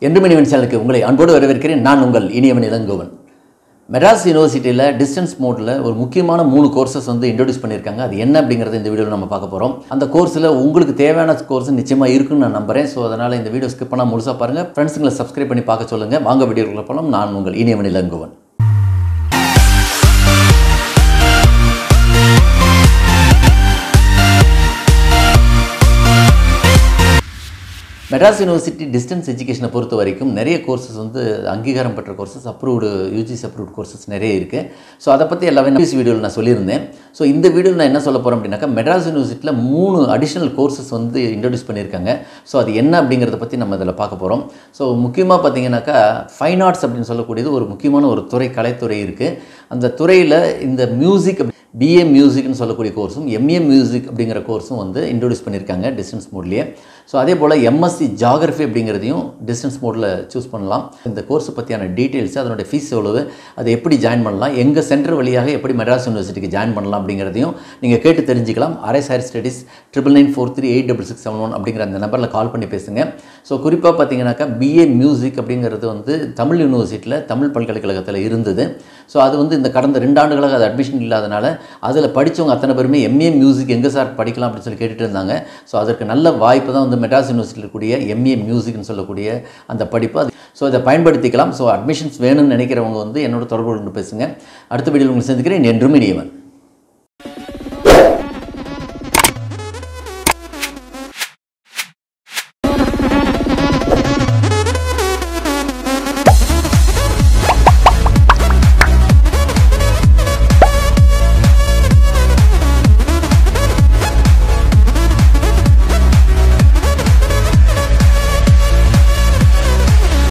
என்று இனிவன் சேனலுக்கு உங்களை அன்போடு வரவேற்கிறேன் நான் உங்கள் இனியவன் இளங்கோவன் மெட்ராஸ் யூனிவர்சிட்டியில் டிஸ்டன்ஸ் மோடில் ஒரு முக்கியமான மூணு கோர்சஸ் வந்து இன்ட்ரடியூஸ் பண்ணியிருக்காங்க அது என்ன அப்படிங்கிறத இந்த வீடியோவில் நம்ம பார்க்க போகிறோம் அந்த கோர்ஸில் உங்களுக்கு தேவையான கோர்ஸ் நிச்சயமாக இருக்குன்னு நான் நம்புறேன் ஸோ அதனால் இந்த வீடியோ ஸ்கிப் பண்ணால் முழுசாக பாருங்கள் ஃப்ரெண்ட்ஸுங்களை சப்ஸ்கிரைப் பண்ணி பார்க்க சொல்லுங்கள் வாங்க வீடியோக்குள்ள போகலாம் நான் உங்கள் இனியவன் இளங்கோவன் மெட்ராஸ் யூனிவர்சிட்டி டிஸ்டன்ஸ் எஜுகேஷனை பொறுத்த வரைக்கும் நிறைய கோர்சஸ் வந்து அங்கீகாரம் பெற்ற courses approved UGC approved courses நிறைய இருக்குது ஸோ அதை பற்றி எல்லாமே ப்ரீவியஸ் வீடியோவில் நான் சொல்லியிருந்தேன் ஸோ இந்த வீடியோவில் நான் என்ன சொல்ல போகிறேன் அப்படின்னாக்கா மெட்ராஸ் யூனிவர்சிட்டியில் மூணு அடிஷனல் கோர்சஸ் வந்து இன்ட்ரடியூஸ் பண்ணியிருக்காங்க ஸோ அது என்ன அப்படிங்கிறத பற்றி நம்ம இதில் பார்க்க போகிறோம் ஸோ முக்கியமாக பார்த்தீங்கன்னாக்கா ஃபைன் ஆர்ட்ஸ் அப்படின்னு சொல்லக்கூடியது ஒரு முக்கியமான ஒரு துறை கலைத்துறை இருக்குது அந்த துறையில் இந்த மியூசிக் பிஏ மியூசிக்னு சொல்லக்கூடிய கோர்ஸும் எம்ஏ மியூசிக் அப்படிங்கிற கோர்ஸும் வந்து இன்ட்ரடியூஸ் பண்ணியிருக்காங்க டிஸ்டன்ஸ் மோட்லேயே ஸோ அதே போல் எம்எஸ்சி ஜாகிரஃபி அப்படிங்கிறதையும் டிஸ்டன்ஸ் மோடில் சூஸ் பண்ணலாம் இந்த கோர்ஸை பற்றியான டீட்டெயில்ஸ் அதனுடைய ஃபீஸ் எவ்வளவு அதை எப்படி ஜாயின் பண்ணலாம் எங்கள் சென்டர் வழியாக எப்படி மெட்ராஸ் யூனிவர்சிட்டிக்கு ஜாயின் பண்ணலாம் அப்படிங்கிறதையும் நீங்கள் கேட்டு தெரிஞ்சுக்கலாம் அரேஸ் higher studies triple nine four three eight double six seven one அப்படிங்கிற அந்த நம்பரில் கால் பண்ணி பேசுங்க ஸோ குறிப்பாக பார்த்தீங்கன்னாக்கா பிஏ மியூசிக் அப்படிங்கிறது வந்து தமிழ் யூனிவர்சிட்டியில் தமிழ் பல்கலைக்கழகத்தில் இருந்தது ஸோ அது வந்து இந்த கடந்த ரெண்டு ஆண்டுகளாக அது அட்மிஷன் இல்லாதனால அதில் படித்தவங்க அத்தனை பேருமே எம்ஏ மியூசிக் எங்கே சார் படிக்கலாம் அப்படின்னு சொல்லி கேட்டுட்டு இருந்தாங்க ஸோ அதற்கு நல்ல வாய்ப்பு தான் வந்து மெட்ராஸ் யூனிவர்சிட்டியில் இருக்கக்கூடிய எம்ஏ மியூசிக்னு சொல்லக்கூடிய அந்த படிப்பு அது ஸோ இதை பயன்படுத்திக்கலாம் ஸோ அட்மிஷன்ஸ் வேணும்னு நினைக்கிறவங்க வந்து என்னோட தொடர்பு கொண்டு பேசுங்க அடுத்த வீடியோவில் உங்களை சந்திக்கிறேன் என்றும் இனியவன்